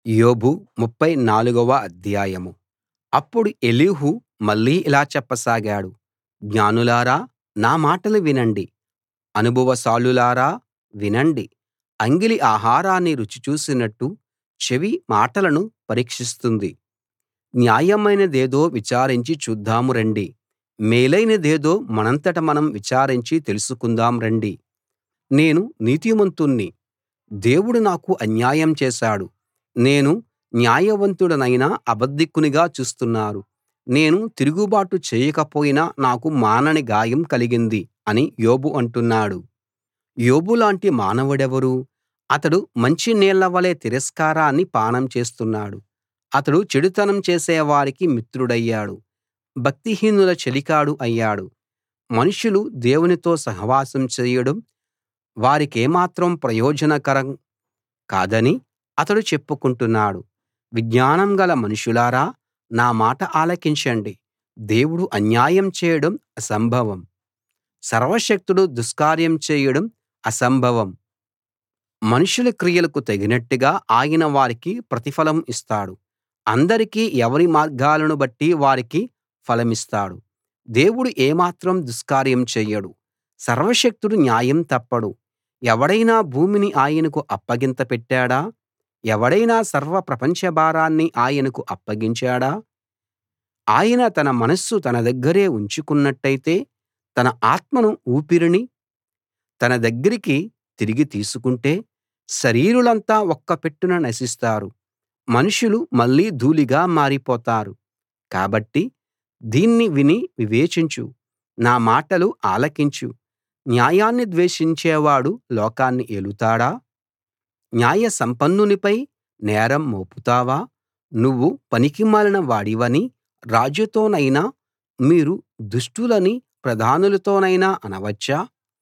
యోబు ముప్ఫై నాలుగవ అధ్యాయం అప్పుడు ఎలీహు మళ్ళీ ఇలా చెప్పసాగాడు జ్ఞానులారా నా మాటలు వినండి అనుభవశాలులారా వినండి అంగిలి ఆహారాన్ని రుచి చూసినట్టు చెవి మాటలను పరీక్షిస్తుంది న్యాయమైనదేదో విచారించి చూద్దాం రండి మేలైనదేదో మనంతట మనం విచారించి తెలుసుకుందాం రండి నేను నీతిమంతుణ్ణి దేవుడు నాకు అన్యాయం చేశాడు నేను న్యాయవంతుడినైనా అబద్ధికునిగా చూస్తున్నారు నేను తిరుగుబాటు చేయకపోయినా నాకు మానని గాయం కలిగింది అని యోబు అంటున్నాడు యోబులాంటి మానవుడెవరు అతడు మంచి నీళ్ల వలె తిరస్కారాన్ని పానం చేస్తున్నాడు అతడు చెడుతనం చేసేవారికి మిత్రుడయ్యాడు భక్తిహీనుల చెలికాడు అయ్యాడు మనుషులు దేవునితో సహవాసం చేయడం వారికేమాత్రం ప్రయోజనకరం కాదని అతడు చెప్పుకుంటున్నాడు విజ్ఞానం గల మనుషులారా నా మాట ఆలకించండి దేవుడు అన్యాయం చేయడం అసంభవం సర్వశక్తుడు దుష్కార్యం చేయడం అసంభవం మనుషుల క్రియలకు తగినట్టుగా ఆయన వారికి ప్రతిఫలం ఇస్తాడు అందరికీ ఎవరి మార్గాలను బట్టి వారికి ఫలమిస్తాడు దేవుడు ఏమాత్రం దుష్కార్యం చెయ్యడు సర్వశక్తుడు న్యాయం తప్పడు ఎవడైనా భూమిని ఆయనకు అప్పగింత పెట్టాడా ఎవడైనా సర్వ ప్రపంచ భారాన్ని ఆయనకు అప్పగించాడా ఆయన తన మనస్సు తన దగ్గరే ఉంచుకున్నట్టయితే తన ఆత్మను ఊపిరిని తన దగ్గరికి తిరిగి తీసుకుంటే శరీరులంతా ఒక్కపెట్టున నశిస్తారు మనుషులు మళ్ళీ ధూళిగా మారిపోతారు కాబట్టి దీన్ని విని వివేచించు నా మాటలు ఆలకించు న్యాయాన్ని ద్వేషించేవాడు లోకాన్ని ఏలుతాడా న్యాయ సంపన్నునిపై నేరం మోపుతావా నువ్వు పనికిమాలిన వాడివని రాజుతోనైనా మీరు దుష్టులని ప్రధానులతోనైనా అనవచ్చా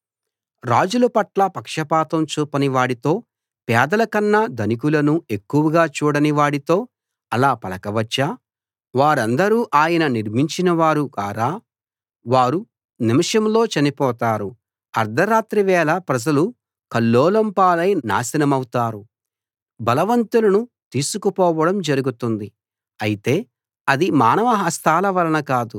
రాజుల పట్ల పక్షపాతం చూపని వాడితో పేదల కన్నా ధనికులను ఎక్కువగా చూడని వాడితో అలా పలకవచ్చా వారందరూ ఆయన నిర్మించిన వారు కారా వారు నిమిషంలో చనిపోతారు అర్థరాత్రి వేళ ప్రజలు కల్లోలం పాలై నాశనమౌతారు బలవంతులను తీసుకుపోవడం జరుగుతుంది అయితే అది మానవ హస్తాల వలన కాదు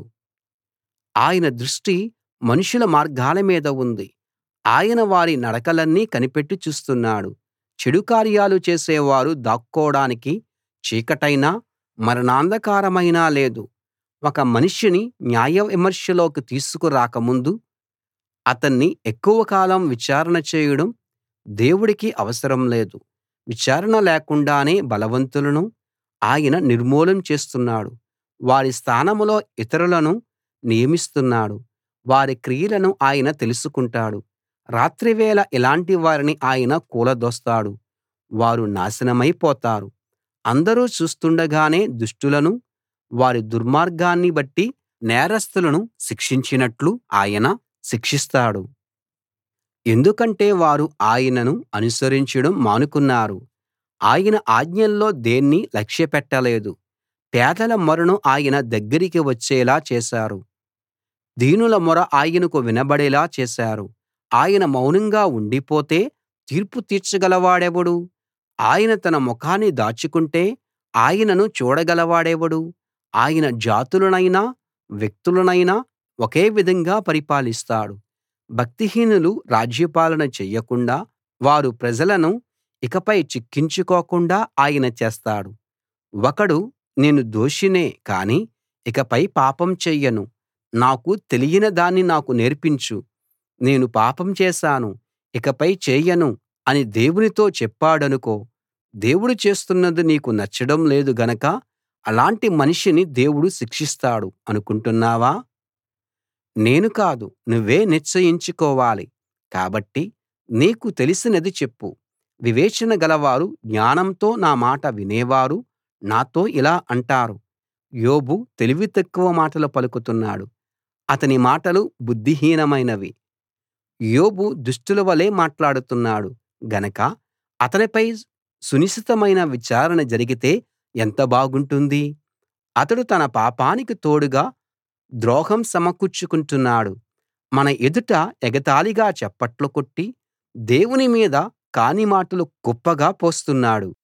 ఆయన దృష్టి మనుషుల మార్గాల మీద ఉంది ఆయన వారి నడకలన్నీ కనిపెట్టి చూస్తున్నాడు చెడు కార్యాలు చేసేవారు దాక్కోడానికి చీకటైనా మరణాంధకారమైనా లేదు ఒక మనిషిని న్యాయవిమర్శలోకి తీసుకు రాకముందు అతన్ని ఎక్కువ కాలం విచారణ చేయడం దేవుడికి అవసరం లేదు విచారణ లేకుండానే బలవంతులను ఆయన నిర్మూలం చేస్తున్నాడు వారి స్థానంలో ఇతరులను నియమిస్తున్నాడు వారి క్రియలను ఆయన తెలుసుకుంటాడు రాత్రివేళ ఇలాంటి వారిని ఆయన కూలదోస్తాడు వారు నాశనమైపోతారు అందరూ చూస్తుండగానే దుష్టులను వారి దుర్మార్గాన్ని బట్టి నేరస్తులను శిక్షించినట్లు ఆయన శిక్షిస్తాడు ఎందుకంటే వారు ఆయనను అనుసరించడం మానుకున్నారు ఆయన ఆజ్ఞల్లో దేన్నీ లక్ష్యపెట్టలేదు పేదల మొరను ఆయన దగ్గరికి వచ్చేలా చేశారు దీనుల మొర ఆయనకు వినబడేలా చేశారు ఆయన మౌనంగా ఉండిపోతే తీర్పు తీర్చగలవాడెవడు ఆయన తన ముఖాన్ని దాచుకుంటే ఆయనను చూడగలవాడెవడు ఆయన జాతులనైనా వ్యక్తులనైనా ఒకే విధంగా పరిపాలిస్తాడు భక్తిహీనులు రాజ్యపాలన చెయ్యకుండా వారు ప్రజలను ఇకపై చిక్కించుకోకుండా ఆయన చేస్తాడు ఒకడు నేను దోషినే కానీ ఇకపై పాపం చెయ్యను నాకు తెలియని దాన్ని నాకు నేర్పించు నేను పాపం చేశాను ఇకపై చేయను అని దేవునితో చెప్పాడనుకో దేవుడు చేస్తున్నది నీకు నచ్చడం లేదు గనక అలాంటి మనిషిని దేవుడు శిక్షిస్తాడు అనుకుంటున్నావా నేను కాదు నువ్వే నిశ్చయించుకోవాలి కాబట్టి నీకు తెలిసినది చెప్పు వివేచన గలవారు జ్ఞానంతో నా మాట వినేవారు నాతో ఇలా అంటారు యోబు తెలివి తక్కువ మాటలు పలుకుతున్నాడు అతని మాటలు బుద్ధిహీనమైనవి యోబు దుష్టుల వలే మాట్లాడుతున్నాడు గనక అతనిపై సునిశితమైన విచారణ జరిగితే ఎంత బాగుంటుంది అతడు తన పాపానికి తోడుగా ద్రోహం సమకూర్చుకుంటున్నాడు మన ఎదుట ఎగతాళిగా చప్పట్లు కొట్టి దేవుని మీద కాని మాటలు కుప్పగా పోస్తున్నాడు